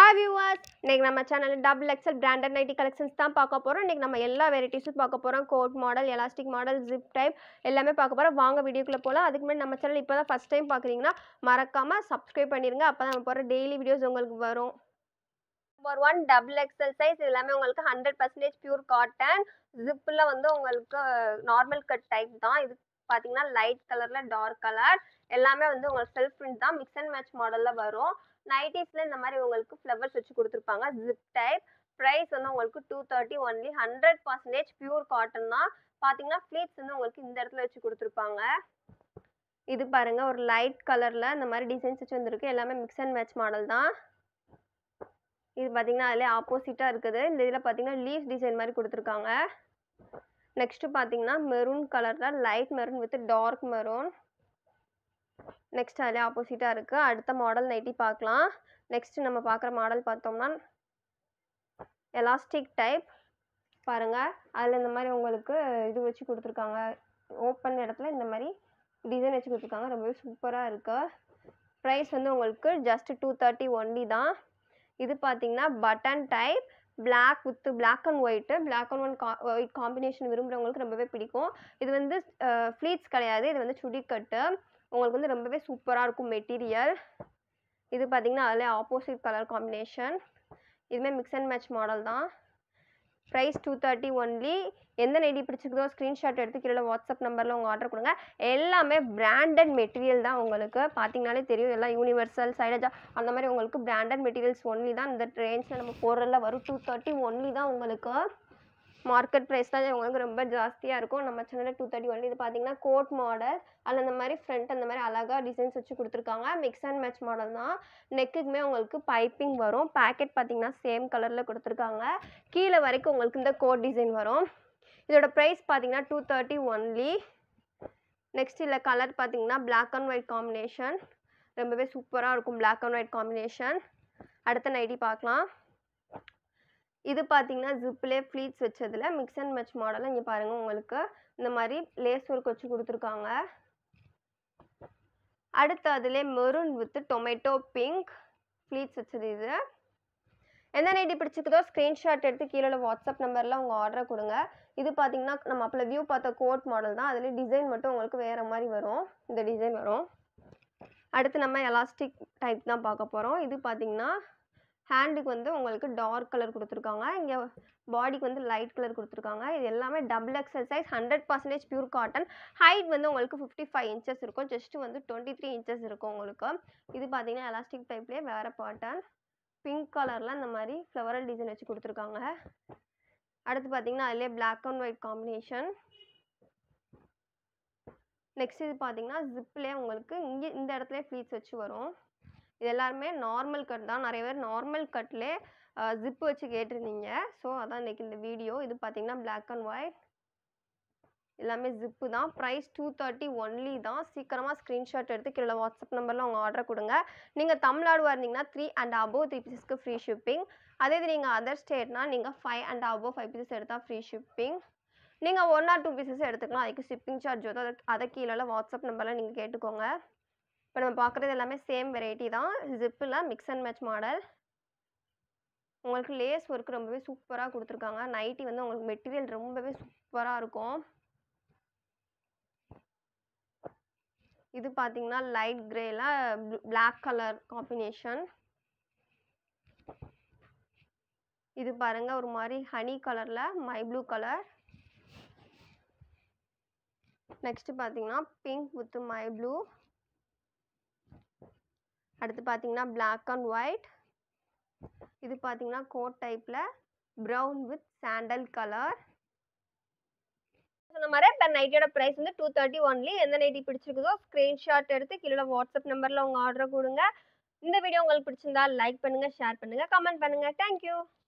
hi viewers இன்னைக்கு நம்ம சேனலில் double XL branded nighty collections தான் பார்க்க போகிறோம் இன்னைக்கு நம்ம எல்லா வெரைட்டிஸும் பார்க்க போகிறோம் coat model elastic model zip type எல்லாமே பார்க்க போகிறோம் வாங்க வீடியோக்குள்ளே போகலாம் அதுக்கு முன்னாடி நம்ம சேனல் இப்போ தான் ஃபஸ்ட் டைம் பார்க்குறீங்கன்னா மறக்காமல் சப்ஸ்கிரைப் பண்ணிடுங்க அப்போ தான் நம்ம போகிற டெய்லி வீடியோஸ் உங்களுக்கு வரும் number one double XL size இது எல்லாமே உங்களுக்கு ஹண்ட்ரட் பர்சன்டேஜ் பியூர் காட்டன் ஜிப்பில் வந்து உங்களுக்கு நார்மல் கட் டைப் தான் இது பார்த்தீங்கன்னா லைட் கலரில் டார்க் கலர் எல்லாமே வந்து உங்களுக்கு செல்ஃப் பிரிண்ட் தான் மிக்ஸ் அண்ட் மேட்ச் மாடலில் வரும் நைட்டிஸில் இந்த மாதிரி உங்களுக்கு ஃப்ளவர்ஸ் வச்சு கொடுத்துருப்பாங்க ஜிப் டைப் ப்ரைஸ் வந்து உங்களுக்கு two thirty only hundred percentage pure cotton தான் பார்த்தீங்கன்னா ஃப்ளீட்ஸ் வந்து உங்களுக்கு இந்த இடத்துல வச்சு கொடுத்துருப்பாங்க இது பாருங்க ஒரு லைட் கலரில் இந்த மாதிரி டிசைன்ஸ் வச்சு வந்திருக்கு எல்லாமே மிக்ஸ் அண்ட் மேட்ச் மாடல் தான் இது பார்த்தீங்கன்னா அதிலே ஆப்போசிட்டாக இருக்குது இந்த இதில் பார்த்தீங்கன்னா லீஃப் டிசைன் மாதிரி கொடுத்துருக்காங்க நெக்ஸ்ட்டு பார்த்தீங்கன்னா மெரூன் கலரில் light maroon with dark maroon next அதிலே ஆப்போசிட்டாக இருக்குது அடுத்த மாடல் நைட்டி பார்க்கலாம் நெக்ஸ்ட் நம்ம பார்க்குற மாடல் பார்த்தோம்னா எலாஸ்டிக் டைப் பாருங்கள் அதில் இந்த மாதிரி உங்களுக்கு இது வச்சு கொடுத்துருக்காங்க ஓப்பன் இடத்துல இந்த மாதிரி டிசைன் வச்சு கொடுத்துருக்காங்க ரொம்பவே சூப்பராக இருக்கு ப்ரைஸ் வந்து உங்களுக்கு ஜஸ்ட் டூ தேர்ட்டி ஒன்லி தான் இது பார்த்தீங்கன்னா button type black with black and white black and one கா ஒயிட் காம்பினேஷன் விரும்புகிறவங்களுக்கு ரொம்பவே பிடிக்கும் இது வந்து ஃப்ளீட்ஸ் கிடையாது இது வந்து சுடி கட்டு உங்களுக்கு வந்து ரொம்பவே சூப்பராக இருக்கும் மெட்டீரியல் இது பார்த்தீங்கன்னா அதில் ஆப்போசிட் கலர் காம்பினேஷன் இதுவுமே மிக்ஸ் அண்ட் மேட்ச் மாடல் தான் ப்ரைஸ் டூ தேர்ட்டி ஒன்லி எந்த நைட்டி பிடிச்சிருக்குதோ ஸ்க்ரீன்ஷாட் எடுத்து கீழே வாட்ஸ்அப் நம்பரில் உங்கள் ஆர்டர் கொடுங்க எல்லாமே பிராண்டட் மெட்டீரியல் தான் உங்களுக்கு பார்த்தீங்கனாலே தெரியும் எல்லாம் யூனிவர்சல் சைலஜா அந்த மாதிரி உங்களுக்கு பிராண்டட் மெட்டீரியல்ஸ் ஒன்லி தான் இந்த ரேஞ்சில் நம்ம போடுறதுல வரும் டூ தேர்ட்டி ஒன்லி தான் உங்களுக்கு மார்க்கெட் ப்ரைஸ் தான் உங்களுக்கு ரொம்ப ஜாஸ்தியாக இருக்கும் நம்ம சேனலில் டூ தேர்ட்டி ஒன்லி இது பார்த்தீங்கன்னா கோட் மாடல் அதில் இந்த மாதிரி ஃப்ரண்ட் அந்த மாதிரி அழகாக டிசைன்ஸ் வச்சு கொடுத்துருக்காங்க மிக்ஸ் அண்ட் மேட்ச் மாடல் தான் நெக்குக்குமே உங்களுக்கு பைப்பிங் வரும் பேக்கெட் பார்த்தீங்கன்னா சேம் கலரில் கொடுத்துருக்காங்க கீழே வரைக்கும் உங்களுக்கு இந்த கோட் டிசைன் வரும் இதோட ப்ரைஸ் பார்த்தீங்கன்னா டூ தேர்ட்டி ஒன்லி நெக்ஸ்ட் இல்லை கலர் பார்த்தீங்கன்னா பிளாக் அண்ட் ஒயிட் காம்பினேஷன் ரொம்பவே சூப்பராக இருக்கும் பிளாக் அண்ட் ஒயிட் காம்பினேஷன் அடுத்த நைட்டி பார்க்கலாம் இது பார்த்தீங்கன்னா ஜிப்லே ஃப்ளீட்ஸ் வச்சதில் மிக்ஸ் அண்ட் மேட்ச் மாடல் இங்கே பாருங்கள் உங்களுக்கு இந்த மாதிரி லேஸ் ஒர்க் வச்சு கொடுத்துருக்காங்க அடுத்து அதிலே maroon with tomato pink pleats வச்சது இது எந்த நைட்டி பிடிச்சிருக்குதோ ஸ்க்ரீன்ஷாட் எடுத்து கீழே வாட்ஸ்அப் நம்பரில் உங்கள் ஆர்டரை கொடுங்க இது பார்த்தீங்கன்னா நம்ம அப்போ வியூ பார்த்த கோட் மாடல் தான் அதில் டிசைன் மட்டும் உங்களுக்கு வேறு மாதிரி வரும் இந்த டிசைன் வரும் அடுத்து நம்ம எலாஸ்டிக் டைப் தான் பார்க்க போகிறோம் இது பார்த்தீங்கன்னா ஹேண்டுக்கு வந்து உங்களுக்கு டார்க் கலர் கொடுத்துருக்காங்க இங்கே பாடிக்கு வந்து லைட் கலர் கொடுத்துருக்காங்க இது எல்லாமே double XL size hundred percentage pure cotton height வந்து உங்களுக்கு ஃபிஃப்டி ஃபைவ் இன்ச்சஸ் இருக்கும் ஜஸ்ட் வந்து டுவெண்ட்டி த்ரீ இன்ச்சஸ் இருக்கும் உங்களுக்கு இது பார்த்தீங்கன்னா எலாஸ்டிக் டைப்லேயே வேறு பேட்டர்ன் பிங்க் கலரில் இந்த மாதிரி ஃப்ளவரல் டிசைன் வச்சு கொடுத்துருக்காங்க அடுத்து பார்த்தீங்கன்னா அதிலே black and white combination next இது பார்த்தீங்கன்னா ஜிப்லேயே உங்களுக்கு இங்கே இந்த இடத்துல ஃப்ளீட்ஸ் வச்சு வரும் இது எல்லாருமே நார்மல் கட் தான் நிறைய பேர் நார்மல் கட்லே ஜிப்பு வச்சு கேட்டிருந்தீங்க ஸோ அதான் இன்றைக்கி இந்த வீடியோ இது பார்த்தீங்கன்னா பிளாக் அண்ட் ஒயிட் எல்லாமே ஜிப்பு தான் ப்ரைஸ் டூ தேர்ட்டி ஒன்லி தான் சீக்கிரமாக ஸ்க்ரீன்ஷாட் எடுத்து கீழே வாட்ஸ்அப் நம்பரில் உங்கள் ஆர்டர் கொடுங்க நீங்கள் தமிழ்நாடு இருந்தீங்கன்னா த்ரீ அண்ட் அபோவ் த்ரீ பீசஸ்க்கு ஃப்ரீ ஷிப்பிங் அதே இது நீங்கள் அதர் ஸ்டேட்னா நீங்கள் five and above five pieces எடுத்தால் ஃப்ரீ ஷிப்பிங் நீங்கள் ஒன் ஆர் டூ பீசஸ் எடுத்துக்கலாம் அதுக்கு ஷிப்பிங் சார்ஜ் வந்து அதை அதை கீழே வாட்ஸ்அப் நம்பரில் நீங்கள் கேட்டுக்கோங்க இப்போ நம்ம பார்க்குறது எல்லாமே சேம் வெரைட்டி தான் ஜிப்பில் மிக்ஸ் அண்ட் மேட்ச் மாடல் உங்களுக்கு லேஸ் ஒர்க் ரொம்பவே சூப்பராக கொடுத்துருக்காங்க நைட்டி வந்து உங்களுக்கு மெட்டீரியல் ரொம்பவே சூப்பராக இருக்கும் இது பார்த்தீங்கன்னா லைட் கிரேல பிளாக் கலர் காம்பினேஷன் இது பாருங்க ஒரு மாதிரி ஹனி கலரில் மை ப்ளூ கலர் நெக்ஸ்ட் பார்த்தீங்கன்னா பிங்க் வித் மை ப்ளூ அடுத்து பார்த்தீங்கன்னா பிளாக் அண்ட் ஒயிட் இது பார்த்தீங்கன்னா கோட் டைப்பில் ப்ரௌன் வித் சாண்டல் கலர் சொன்ன மாதிரி இப்போ நைட்டியோட ப்ரைஸ் வந்து டூ தேர்ட்டி ஒன்லி எந்த நைட்டி பிடிச்சிருக்குதோ ஸ்க்ரீன்ஷாட் எடுத்து கீழே வாட்ஸ்அப் நம்பரில் உங்கள் ஆர்டரை கொடுங்க இந்த வீடியோ உங்களுக்கு பிடிச்சிருந்தா லைக் பண்ணுங்கள் ஷேர் பண்ணுங்கள் கமெண்ட் பண்ணுங்கள் தேங்க்யூ